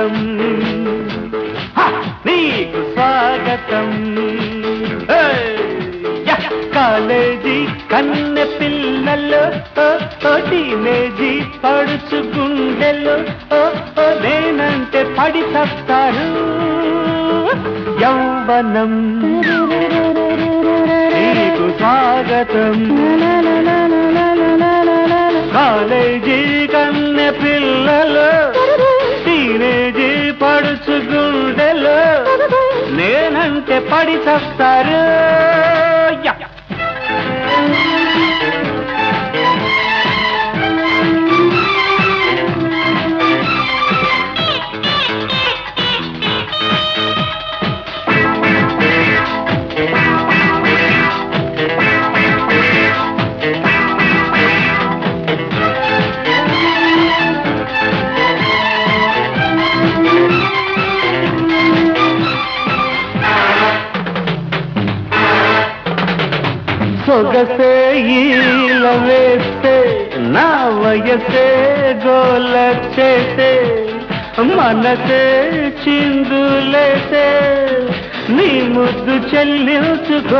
స్వాగతం హ! నీకు స్వాగతం ఏయ్! యా! కాలేజీ కన్నె పిల్లలు ఓ, ఓ, టీనేజీ పడుచు గుండెలు ఓ, ఓ, నేనంటే పడి చస్తారు యౌవనం నీకు స్వాగతం కాలేజీ కన్నె పిల్లలు టీనేజీ పడుచు గుండెలు నేనంటే పడి చస్తారు యా! సొగసే ఈల వేస్తే నా వయసే గోల చేసే మనసే చిందులేసే నీ ముద్దు చెల్లించుకో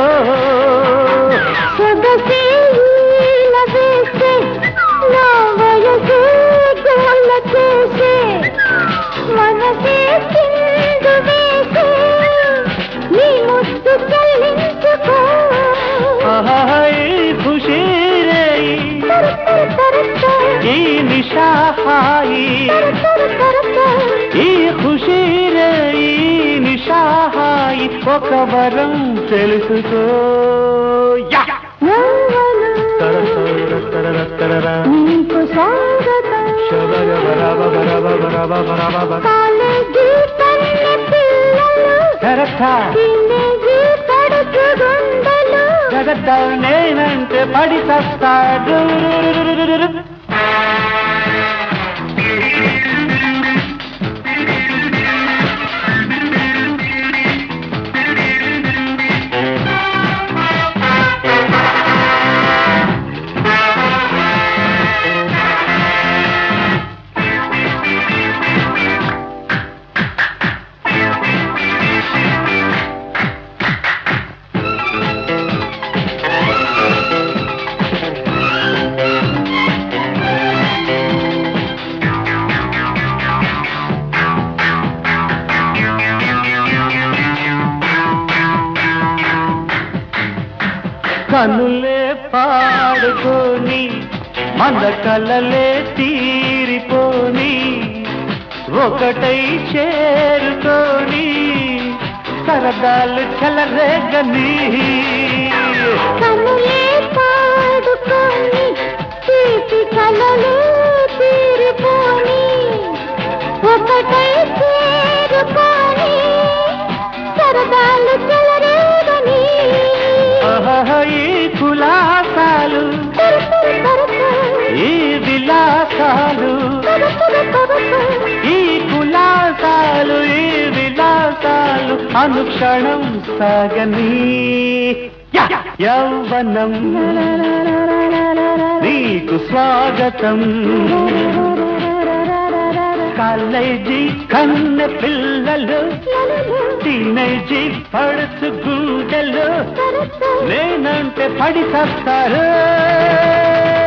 సొగసే ఈల వేసే, నా వయసే గోల చేసే, మనసే చిందు వేసే, నీ ముద్దు చెల్లించుకో. ఆహా, ఈ ఖుషీ రే తరు తరు తరు తరు, ఈ నిషాహాయి తరు తరు తరు తరు. ఈ ఖుషీ రే ఈ నిషాహాయి ఒక వరం తెలుసుకో యా! యవ్వనం తర తర తర తరరా. నీకు స్వాగతం శబరబరబరబరబరబరబర. కాలేజీ కన్నె పిల్లలు కరెక్టా? టీనేజీ పడుచు గుండెలు జగద్ద నేనంటే పడి చస్తాడు కనులే పాడుకొని మన కలలే తీరిపోని ఒకటై చేరుకొని సరదాలు చెలరేగని కనులే పాడుకొని తీపి కలలే తీరిపోని ఒకటై చేరుకొని సరదాలు చెలరేగని ఆహా, ఈ కులాసాలు తరు తరు తరు తరు, ఈ విలాసాలు తరు తరు తరు తరు. ఈ కులాసాలు ఈ విలాసాలు అనుక్షణం సాగని యా! యౌవనం నీకు స్వాగతం కాలేజీ కన్నె పిల్లలు టీనేజీ పడుచు గుండెలు నేనంటే పడి చస్తారు